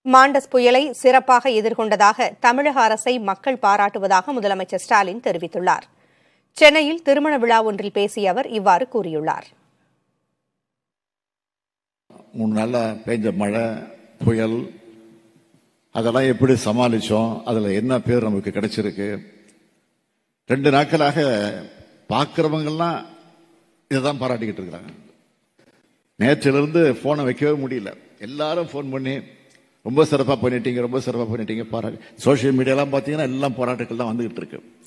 Mandous புயலை சிறப்பாக எதிர்கொண்டதாக தமிழக அரசை மக்கள் பாராட்டுவதாக முதலமைச்சர் ஸ்டாலின் தெரிவித்துள்ளார் சென்னையில் திருமண விழா ஒன்றில் பேசிய அவர் இவ்வாறு கூறியுள்ளார் மூணு நாள்ல பெஞ்ச மழை புயல் அதெல்லாம் எப்படி சமாளிச்சோம் அதுல என்ன பேர் நமக்கு கிடைச்சிருக்கு ரெண்டு நாட்களாக பார்க்கிறவங்கெல்லாம் இதை தான் பாராட்டிக்கிட்டு இருக்கிறாங்க நேற்றிலிருந்து போனை வைக்கவே முடியல எல்லாரும் ஃபோன் பண்ணி ரொம்ப சிறப்பாக பண்ணிட்டீங்க ரொம்ப சிறப்பாக பண்ணிட்டீங்க பாராட்டு சோஷியல் மீடியாலாம் பார்த்தீங்கன்னா எல்லாம் பாராட்டுக்கள் தான் வந்துகிட்டு இருக்கு